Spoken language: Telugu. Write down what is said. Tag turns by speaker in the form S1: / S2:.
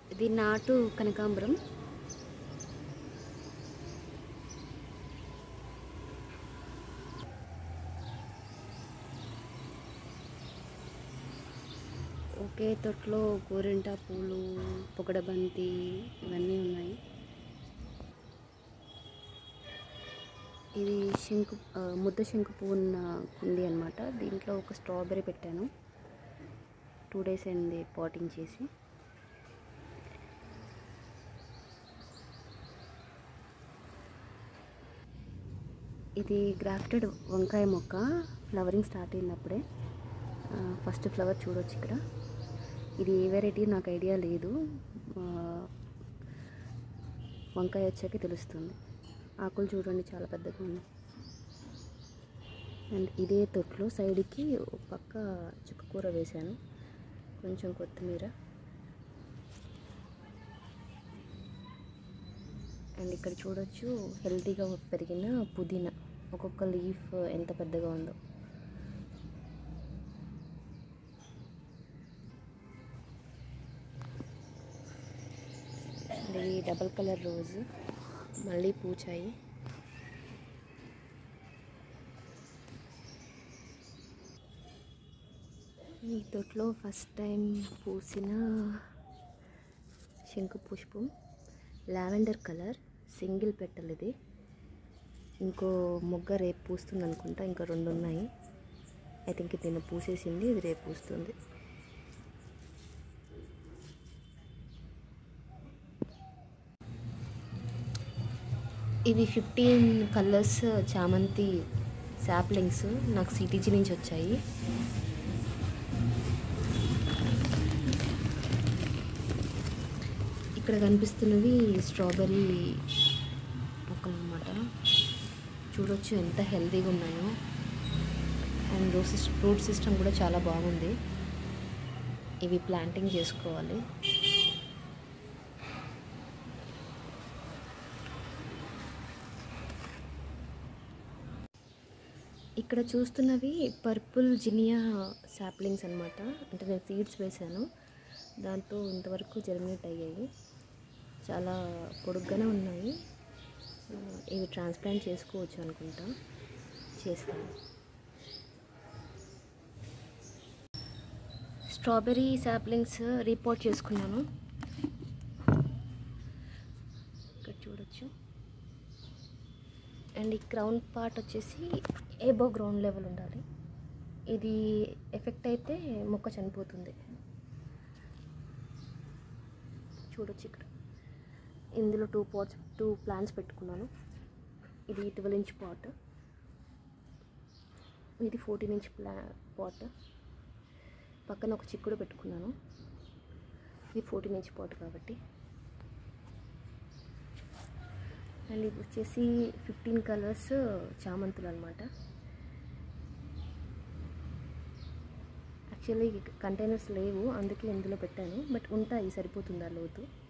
S1: ఇది నాటు కనకాంబరం ఒకే తొట్లో గోరింటా పూలు పొగడబంతి ఇవన్నీ ఉన్నాయి ఇది శంకు ఆ, ముద్ద శంకు పువ్వు ఉన్న కుండి అనమాట దీంట్లో ఒక స్ట్రాబెర్రీ పెట్టాను టూ డేస్ అయింది పాటింగ్ చేసి ఇది గ్రాఫ్టెడ్ వంకాయ మొక్క ఫ్లవరింగ్ స్టార్ట్ అయినప్పుడే ఫస్ట్ ఫ్లవర్ చూడొచ్చు ఇక్కడ ఇది ఏ వెరైటీ నాకు ఐడియా లేదు ఆ, వంకాయ వచ్చాక తెలుస్తుంది ఆకులు చూడండి చాలా పెద్దగా ఉన్నాయి అండ్ ఇదే తొట్లో సైడ్కి ఒక పక్క చుక్కకూర వేశాను కొంచెం కొత్తిమీర అండ్ ఇక్కడ చూడొచ్చు హెల్తీగా పెరిగిన పుదీనా ఒక్కొక్క లీఫ్ ఎంత పెద్దగా ఉందో అండ్ ఇది డబల్ కలర్ రోజు మళ్ళీ పూచాయి ఈ తొట్లో ఫస్ట్ టైం పూసిన శంకు పుష్పం లావెండర్ కలర్ సింగిల్ పెట్టలు ఇది ఇంకో మొగ్గ రేపు పూస్తుంది అనుకుంటా ఇంకా రెండు ఉన్నాయి ఐ థింక్ ఇది నిన్న పూసేసింది ఇది రేపు పూస్తుంది ఇవి ఫిఫ్టీన్ కలర్స్ చామంతి శాప్లింగ్స్ నాకు సిటీజీ నుంచి వచ్చాయి ఇక్కడ కనిపిస్తున్నవి స్ట్రాబెర్రీ మొక్కలు అనమాట చూడొచ్చు ఎంత హెల్తీగా ఉన్నాయో అండ్ రూట్ సిస్ రూట్ సిస్టమ్ కూడా చాలా బాగుంది ఇవి ప్లాంటింగ్ చేసుకోవాలి ఇక్కడ చూస్తున్నవి పర్పుల్ జినియా శాప్లింగ్స్ అనమాట అంటే నేను సీడ్స్ వేశాను దాంతో ఇంతవరకు జర్మినేట్ అయ్యాయి చాలా పొడుగ్గానే ఉన్నాయి ఆ, ఇవి ట్రాన్స్ప్లాంట్ చేసుకోవచ్చు అనుకుంటా చేస్తాను స్ట్రాబెర్రీ శాప్లింగ్స్ రిపోర్ట్ చేసుకున్నాను ఇక్కడ చూడొచ్చు అండ్ ఈ గ్రౌండ్ పార్ట్ వచ్చేసి ఏబో గ్రౌండ్ లెవెల్ ఉండాలి ఇది ఎఫెక్ట్ అయితే మొక్క చనిపోతుంది చూడొచ్చు ఇక్కడ ఇందులో టూ పాట్స్ టూ ప్లాంట్స్ పెట్టుకున్నాను ఇది ట్వెల్వ్ ఇంచ్ పాట్ ఇది ఫోర్టీన్ ఇంచ్ ప్లా పాట్ పక్కన ఒక చిక్కుడు పెట్టుకున్నాను ఇది ఫోర్టీన్ ఇంచ్ పాట్ కాబట్టి అండ్ ఇది వచ్చేసి ఫిఫ్టీన్ కలర్స్ చామంతులు అనమాట యాక్చువల్లీ కంటైనర్స్ లేవు అందుకే ఇందులో పెట్టాను బట్ ఉంటాయి సరిపోతుంది ఆ లోతు